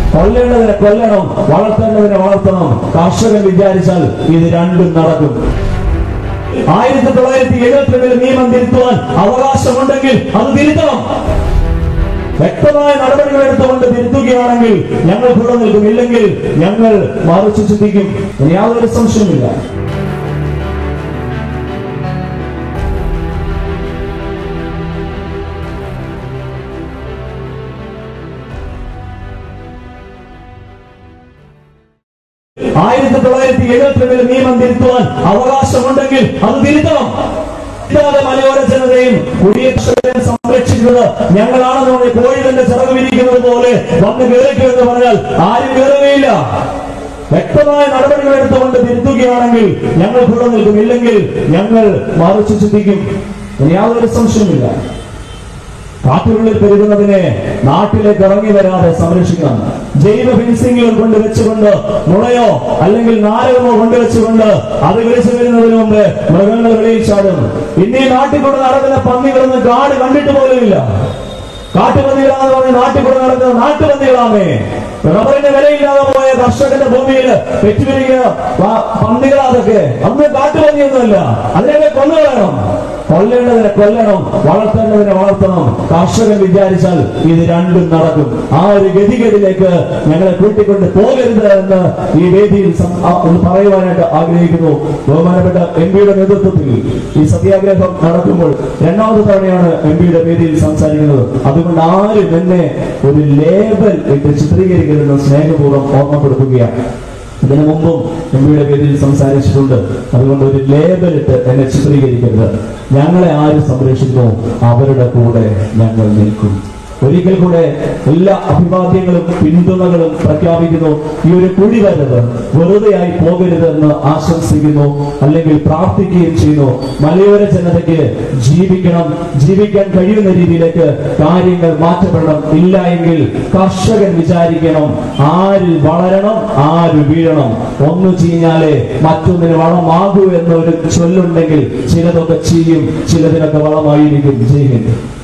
കൊല്ലേണ്ടതിനെ കൊല്ലണം വളർത്തേണ്ടതിനെ വളർത്തണം കർഷകൻ വിചാരിച്ചാൽ ഇത് രണ്ടും നടക്കും ആയിരത്തി തൊള്ളായിരത്തി എഴുപത്തി രണ്ടിൽ നിയമം തിരുത്തുവാൻ അവകാശമുണ്ടെങ്കിൽ അത് തിരുത്തണം വ്യക്തമായ നടപടികൾ എടുത്തുകൊണ്ട് തിരുത്തുകയാണെങ്കിൽ ഞങ്ങൾ കൂടെ നിൽക്കും ഇല്ലെങ്കിൽ ഞങ്ങൾ മറിച്ച് ചിന്തിക്കും ഇനി യാതൊരു സംശയമില്ല ആയിരത്തി തൊള്ളായിരത്തി എഴുപത്തി രണ്ടിൽ നിയമം തിരുത്തുവാൻ അവകാശമുണ്ടെങ്കിൽ അത് തിരുത്തണം തിരുത്താതെ മലയോര ജനതയും കുടിയേറ്റത്തെയും സംരക്ഷിക്കുന്നത് ഞങ്ങളാണെന്ന് പറഞ്ഞ് കോഴി തന്റെ ചിറക് വിരിക്കുന്നത് പോലെ വന്ന് കയറിക്കോ എന്ന് പറഞ്ഞാൽ ആരും കയറുകയില്ല വ്യക്തമായ നടപടികൾ എടുത്തുകൊണ്ട് തിരുത്തുകയാണെങ്കിൽ ഞങ്ങൾ കൂടെ നിൽക്കും ഇല്ലെങ്കിൽ ഞങ്ങൾ മറിച്ച് ചിന്തിക്കും ഇനി യാതൊരു സംശയമില്ല കാറ്റുള്ളിൽ പെരുകുന്നതിനെ നാട്ടിലേക്ക് ഇറങ്ങി വരാതെ സംരക്ഷിക്കണം ജൈവ ഫിൻസിങ്ങുകൾ കൊണ്ട് വെച്ചുകൊണ്ട് മുളയോ അല്ലെങ്കിൽ നാരകമോ കൊണ്ടുവെച്ചുകൊണ്ട് അത് വിളിച്ചു വരുന്നതിന് മുമ്പ് മൃഗങ്ങൾ വെളിയിൽ ചാടും ഇന്നീ നാട്ടിൽ കൂടെ നടക്കുന്ന പന്നികളൊന്നും കാട് കണ്ടിട്ട് പോലുമില്ല കാട്ടുപന്നികളാന്ന് പറഞ്ഞ് നാട്ടിൽ കൂടെ നടക്കുന്ന നാട്ടുപന്നികളാമേ റബ്ബറിന്റെ വിലയില്ലാതെ പോയ കർഷകന്റെ ഭൂമിയിൽ പെറ്റുപിരിക്കുക പന്നികളാ അതൊക്കെ അന്ന് കാട്ടുപന്നിയൊന്നുമല്ല അതിനൊക്കെ കൊന്നുകളയണം കൊല്ലേണ്ടതിനെ കൊല്ലണം വളർത്തേണ്ടതിനെ വളർത്തണം കർഷകൻ വിചാരിച്ചാൽ ഇത് രണ്ടും നടക്കും ആ ഒരു ഗതികേടിലേക്ക് ഞങ്ങളെ കൂട്ടിക്കൊണ്ട് പോകരുത് എന്ന് ഈ വേദിയിൽ സം- ആ, ഒന്ന് പറയുവാനായിട്ട് ആഗ്രഹിക്കുന്നു ബഹുമാനപ്പെട്ട എം പിയുടെ നേതൃത്വത്തിൽ ഈ സത്യാഗ്രഹം നടക്കുമ്പോൾ രണ്ടാമത്തെ തവണയാണ് എം പിയുടെ വേദിയിൽ സംസാരിക്കുന്നത് അതുകൊണ്ട് ആരും എന്നെ ഒരു ലേബൽ ഇട്ട് ചിത്രീകരിക്കരുതെന്ന് സ്നേഹപൂർവ്വം ഓർമ്മപ്പെടുത്തുകയാണ് ഇതിനു മുമ്പും എംപിയുടെ പേരിൽ സംസാരിച്ചിട്ടുണ്ട് അതുകൊണ്ട് ഒരു ലേബൽ ഇട്ട് എന്നെ ചിത്രീകരിക്കരുത് ഞങ്ങളെ ആര് സംരക്ഷിക്കുന്നു അവരുടെ കൂടെ ഞങ്ങൾ നിൽക്കും ഒരിക്കൽ കൂടെ എല്ലാ അഭിവാദ്യങ്ങളും പിന്തുണകളും പ്രഖ്യാപിക്കുന്നു ഈ ഒരു കുടിവരവ് വെറുതെയായി പോകരുത് എന്ന് ആശംസിക്കുന്നു അല്ലെങ്കിൽ പ്രാർത്ഥിക്കുകയും ചെയ്യുന്നു മലയോര ജനതയ്ക്ക് ജീവിക്കണം ജീവിക്കാൻ കഴിയുന്ന രീതിയിലേക്ക് കാര്യങ്ങൾ മാറ്റപ്പെടണം ഇല്ല എങ്കിൽ കർഷകൻ വിചാരിക്കണം ആര് വളരണം ആര് വീഴണം ഒന്ന് ചീഞ്ഞാലേ മറ്റൊന്നിന് വളമാകൂ എന്നൊരു ചൊല്ലുണ്ടെങ്കിൽ ചിലതൊക്കെ ചെയ്യും ചിലതിനൊക്കെ വളമായിരിക്കും ജയ് ഹിന്ദ്